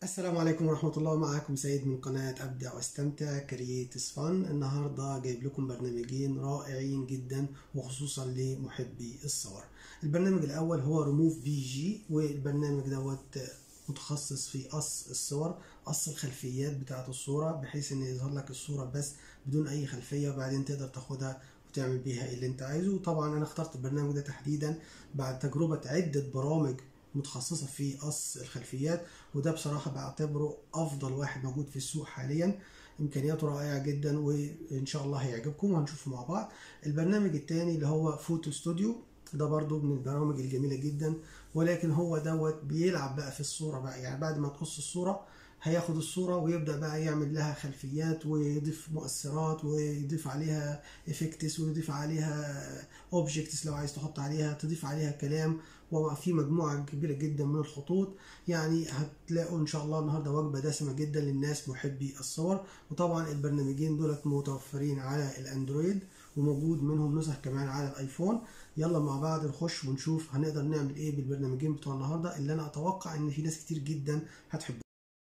السلام عليكم ورحمة الله معكم سيد من قناة أبدع واستمتع كرييتس فن النهاردة جايب لكم برنامجين رائعين جدا وخصوصا لمحبي الصور البرنامج الأول هو ريموف بي جي والبرنامج دوت متخصص في قص الصور قص الخلفيات بتاعة الصورة بحيث ان يظهر لك الصورة بس بدون اي خلفية وبعدين تقدر تاخدها وتعمل بيها اللي انت عايزه وطبعا انا اخترت البرنامج ده تحديدا بعد تجربة عدة برامج متخصصة في قص الخلفيات وده بصراحة بعتبره أفضل واحد موجود في السوق حاليا إمكانياته رائعة جدا وإن شاء الله هيعجبكم وهنشوفه مع بعض البرنامج التاني اللي هو فوتو ستوديو ده برضو من البرامج الجميلة جدا ولكن هو دوت بيلعب بقى في الصورة بقى يعني بعد ما تقص الصورة هياخد الصورة ويبدأ بقى يعمل لها خلفيات ويضيف مؤثرات ويضيف عليها افكتس ويضيف عليها اوبجكتس لو عايز تحط عليها تضيف عليها كلام وفي مجموعة كبيرة جدا من الخطوط يعني هتلاقوا ان شاء الله النهارده وجبة دسمة جدا للناس محبي الصور وطبعا البرنامجين دولت متوفرين على الاندرويد وموجود منهم نسخ كمان على الايفون يلا مع بعض نخش ونشوف هنقدر نعمل ايه بالبرنامجين بتوع النهارده اللي انا اتوقع ان في ناس كتير جدا هتحبهم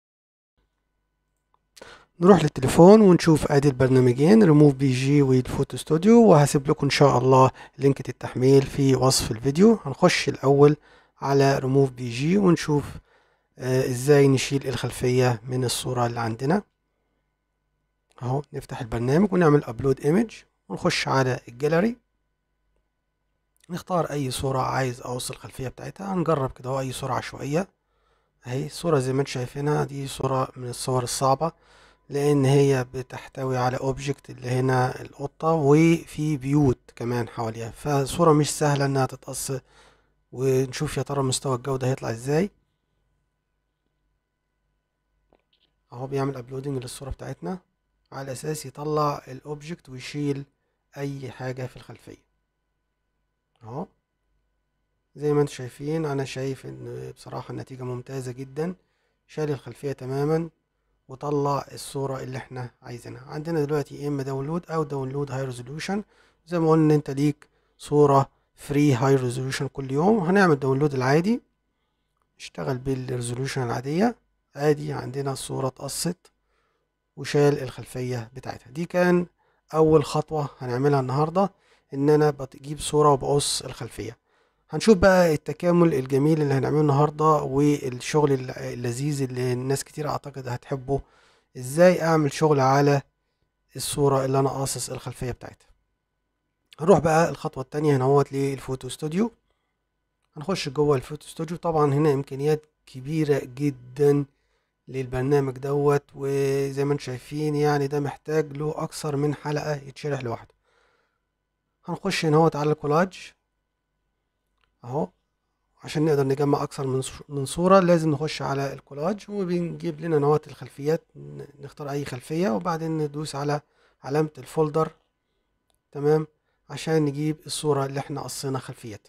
نروح للتليفون ونشوف ادي البرنامجين ريموف بي جي والفوتو ستوديو وهسيب لكم ان شاء الله لينك التحميل في وصف الفيديو هنخش الاول على ريموف بي جي ونشوف آه ازاي نشيل الخلفية من الصورة اللي عندنا اهو نفتح البرنامج ونعمل ابلود ايمج ونخش على الجاليري نختار اي صورة عايز اقص الخلفية بتاعتها هنجرب كده اهو اي صورة عشوائية اهي صورة زي ما انتم شايفينها دي صورة من الصور الصعبة لان هي بتحتوي على اوبجكت اللي هنا القطة وفي بيوت كمان حواليها فصورة مش سهلة انها تتقص ونشوف يا ترى مستوى الجودة هيطلع ازاي اهو بيعمل ابلودنج للصورة بتاعتنا على اساس يطلع الاوبجكت ويشيل اي حاجة في الخلفية اهو زي ما انتم شايفين انا شايف ان بصراحة النتيجة ممتازة جدا شال الخلفية تماما وطلع الصورة اللي احنا عايزينها عندنا دلوقتي يا اما داونلود او داونلود هاي ريزولوشن زي ما قلنا انت ليك صورة فري هاي ريزولوشن كل يوم هنعمل داونلود العادي اشتغل بالريزولوشن العادية ادي عندنا الصورة اتقصت وشال الخلفية بتاعتها دي كان اول خطوة هنعملها النهاردة ان انا بجيب صورة وبقص الخلفية هنشوف بقى التكامل الجميل اللي هنعمله النهاردة والشغل اللذيذ اللي الناس كتير اعتقد هتحبه ازاي اعمل شغل على الصورة اللي انا قاصص الخلفية بتاعتها هنروح بقى الخطوة التانية هنا هوت للفوتو ستوديو هنخش جوه الفوتو ستوديو طبعا هنا امكانيات كبيرة جدا للبرنامج دوت وزي ما انتم شايفين يعني ده محتاج له اكثر من حلقة يتشرح لوحده هنخش هنا هوت على الكولاج اهو عشان نقدر نجمع اكثر من من صورة لازم نخش على الكولاج وبنجيب لنا نوات الخلفيات نختار اي خلفية وبعدين ندوس على علامة الفولدر تمام عشان نجيب الصورة اللي احنا قصينا خلفيتها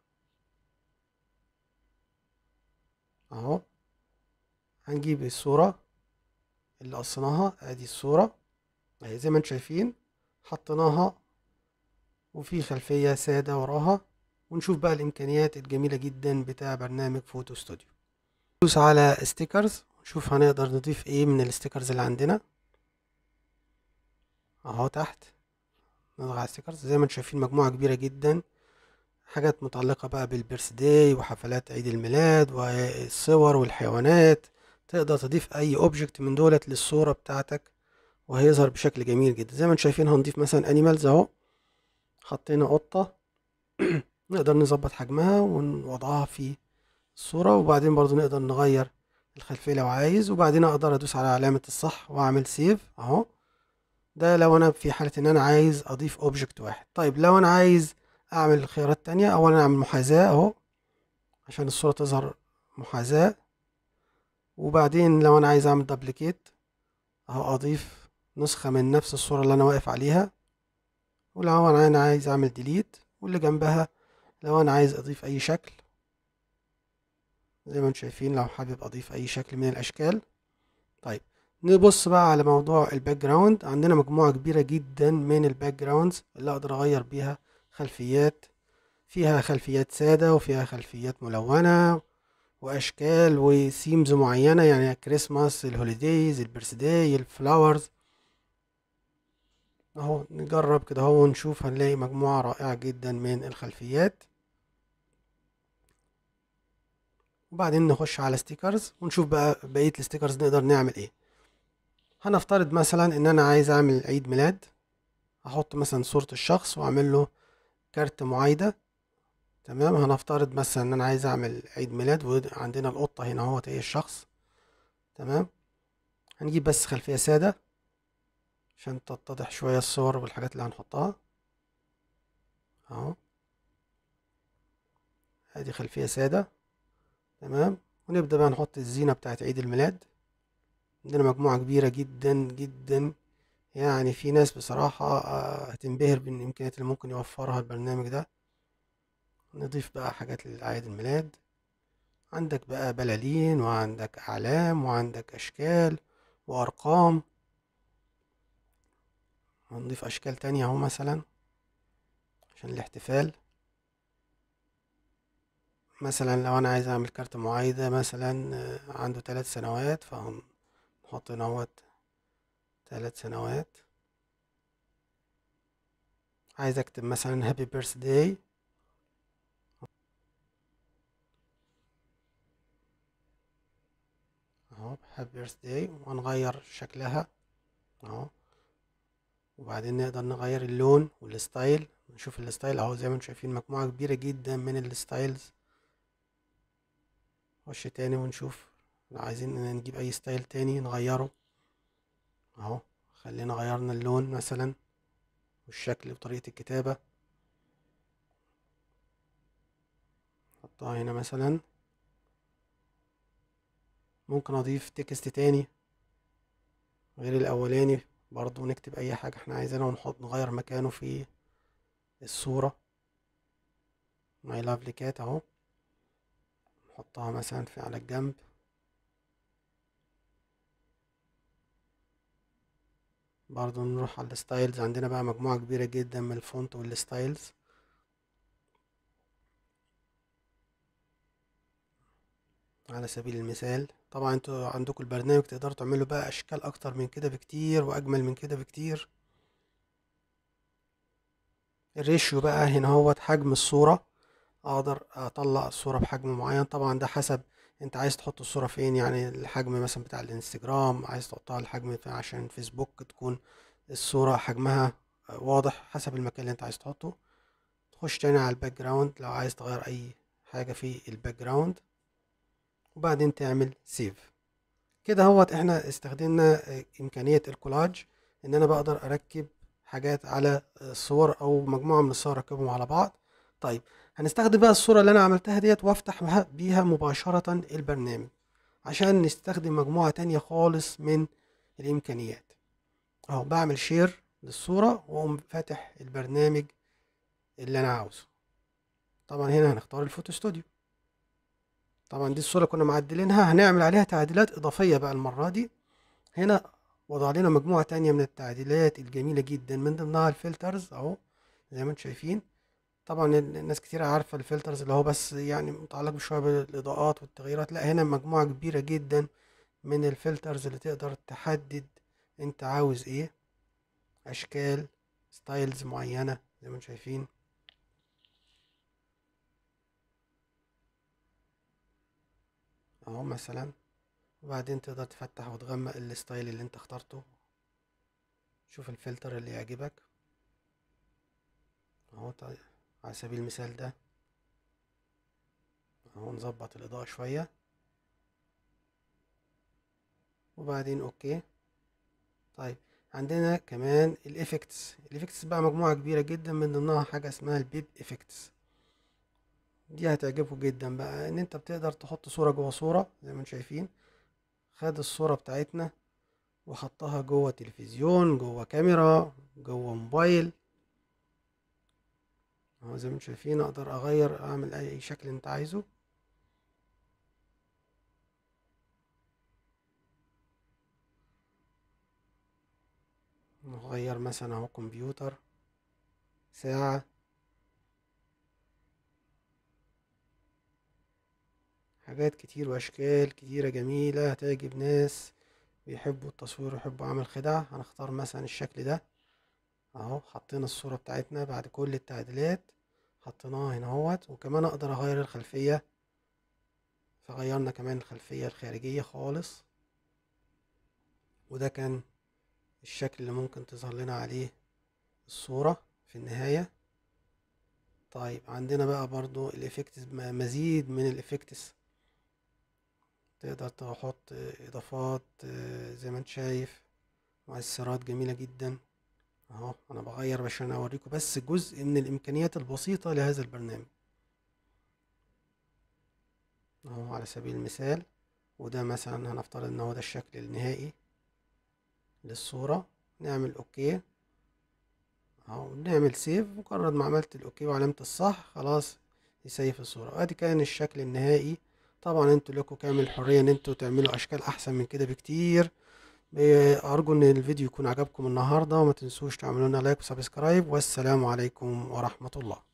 اهو هنجيب الصورة اللي قصيناها ادي الصورة اهي زي ما انتم شايفين حطيناها وفي خلفية سادة وراها ونشوف بقى الامكانيات الجميله جدا بتاع برنامج فوتو ستوديو ندوس على ستيكرز ونشوف هنقدر نضيف ايه من الستيكرز اللي عندنا اهو تحت نضغط على ستيكرز زي ما انتم شايفين مجموعه كبيره جدا حاجات متعلقه بقى بالبيرث داي وحفلات عيد الميلاد والصور والحيوانات تقدر تضيف اي اوبجكت من دولت للصوره بتاعتك وهيظهر بشكل جميل جدا زي ما انتم شايفين هنضيف مثلا انيمالز اهو حطينا قطه نقدر نظبط حجمها ونوضعها في الصورة وبعدين برضو نقدر نغير الخلفية لو عايز وبعدين اقدر ادوس على علامة الصح واعمل سيف اهو ده لو انا في حالة ان انا عايز اضيف اوبجكت واحد طيب لو انا عايز اعمل خيارات تانية اولا اعمل محاذاة اهو عشان الصورة تظهر محاذاة وبعدين لو انا عايز اعمل دبليكيت اهو اضيف نسخة من نفس الصورة اللي انا واقف عليها ولو انا عايز اعمل ديليت واللي جنبها لو انا عايز اضيف اي شكل زي ما انتم شايفين لو حابب اضيف اي شكل من الاشكال طيب نبص بقى على موضوع الباك جراوند عندنا مجموعة كبيرة جدا من الباك جراوندز اللي اقدر اغير بيها خلفيات فيها خلفيات سادة وفيها خلفيات ملونة واشكال وثيمز معينة يعني كريسماس الهوليديز البرثداي الفلاورز اهو نجرب كده اهو ونشوف هنلاقي مجموعة رائعة جدا من الخلفيات وبعدين نخش على ستيكرز ونشوف بقى بقية الستيكرز نقدر نعمل ايه هنفترض مثلا ان انا عايز اعمل عيد ميلاد احط مثلا صورة الشخص واعمل له كارت معايدة تمام هنفترض مثلا ان انا عايز اعمل عيد ميلاد وعندنا القطة هنا اهوت هي الشخص تمام هنجيب بس خلفية سادة عشان تتضح شوية الصور والحاجات اللي هنحطها اهو ادي خلفية سادة تمام ونبدأ بقى نحط الزينة بتاعت عيد الميلاد عندنا مجموعة كبيرة جدا جدا يعني في ناس بصراحة آه، هتنبهر بالإمكانيات اللي ممكن يوفرها البرنامج ده نضيف بقى حاجات لأعياد الميلاد عندك بقى بلالين وعندك أعلام وعندك أشكال وأرقام هنضيف أشكال تانية أهو مثلا عشان الاحتفال مثلا لو أنا عايز أعمل كارت معايدة مثلا آه، عنده ثلاث سنوات فهنحط هنا اهوت ثلاث سنوات عايز أكتب مثلا هابي بيرثداي اهو هابي بيرثداي وهنغير شكلها اهو وبعدين نقدر نغير اللون والستايل نشوف الستايل اهو زي ما انتم شايفين مجموعة كبيرة جدا من الستايلز نخش تاني ونشوف لو عايزين نجيب اي ستايل تاني نغيره اهو خلينا غيرنا اللون مثلا والشكل وطريقة الكتابة نحطها هنا مثلا ممكن اضيف تكست تاني غير الاولاني برضو نكتب اي حاجة احنا عايزينها ونحط نغير مكانه في الصورة ماي لافلي كات اهو نحطها مثلا في على الجنب برضو نروح على الستايلز عندنا بقى مجموعة كبيرة جدا من الفونت والستايلز على سبيل المثال طبعا انتوا عندكم البرنامج تقدروا تعملوا بقى اشكال اكتر من كده بكتير واجمل من كده بكتير الريشيو بقى هنا هو حجم الصورة اقدر اطلع الصورة بحجم معين طبعا ده حسب انت عايز تحط الصورة فين يعني الحجم مثلا بتاع الانستجرام عايز تحطها الحجم بتاع عشان فيسبوك تكون الصورة حجمها واضح حسب المكان اللي انت عايز تحطه تخش تاني على الباك جراوند لو عايز تغير اي حاجة في الباك جراوند وبعدين تعمل سيف كده هوت احنا استخدمنا امكانية الكولاج ان انا بقدر اركب حاجات على صور او مجموعة من الصور اركبهم على بعض طيب هنستخدم بقى الصورة اللي انا عملتها ديت وافتح بها- بيها مباشرة البرنامج عشان نستخدم مجموعة تانية خالص من الامكانيات اهو بعمل شير للصورة واقوم فاتح البرنامج اللي انا عاوزه طبعا هنا هنختار الفوتو ستوديو طبعا دي الصورة كنا معدلينها هنعمل عليها تعديلات إضافية بقى المرة دي هنا وضع لنا مجموعة تانية من التعديلات الجميلة جدا من ضمنها الفلترز أهو زي ما انتم شايفين طبعا ال- الناس كتير عارفة الفلترز اللي هو بس يعني متعلق بشوية بالإضاءات والتغييرات لا هنا مجموعة كبيرة جدا من الفلترز اللي تقدر تحدد انت عاوز ايه أشكال ستايلز معينة زي ما انتم شايفين اهو مثلا وبعدين تقدر تفتح وتغمق الستايل اللي انت اخترته شوف الفلتر اللي يعجبك اهو طيب على سبيل المثال ده اهو نظبط الاضاءة شوية وبعدين اوكي طيب عندنا كمان الافكتس الافكتس بقى مجموعة كبيرة جدا من ضمنها حاجة اسمها البيب افكتس دي هتعجبكم جدا بقى ان انت بتقدر تحط صورة جوه صورة زي ما انتم شايفين خد الصورة بتاعتنا وحطها جوه تلفزيون جوه كاميرا جوه موبايل اهو زي ما انتم شايفين اقدر اغير اعمل اي شكل انت عايزه نغير مثلا اهو كمبيوتر ساعة حاجات كتير واشكال كتيرة جميلة هتعجب ناس بيحبوا التصوير ويحبوا عمل خدع هنختار مثلا الشكل ده اهو حطينا الصورة بتاعتنا بعد كل التعديلات حطيناها هنا اهوت وكمان اقدر اغير الخلفية فغيرنا كمان الخلفية الخارجية خالص وده كان الشكل اللي ممكن تظهر لنا عليه الصورة في النهاية طيب عندنا بقى برضو الافكتس مزيد من الافكتس تقدر تحط اضافات زي ما انت شايف مؤثرات جميلة جدا اهو انا بغير عشان اوريكم بس جزء من الامكانيات البسيطة لهذا البرنامج اهو على سبيل المثال وده مثلا هنفترض ان هو ده الشكل النهائي للصورة نعمل اوكي اهو نعمل سيف مجرد ما عملت الاوكي وعلامة الصح خلاص يسيف الصورة ادي كان الشكل النهائي طبعا انتوا لكم كامل الحرية ان انتوا تعملوا اشكال احسن من كده بكتير ارجو ان الفيديو يكون عجبكم النهاردة وما تنسوش تعملوا لنا لايك وسبسكرايب والسلام عليكم ورحمة الله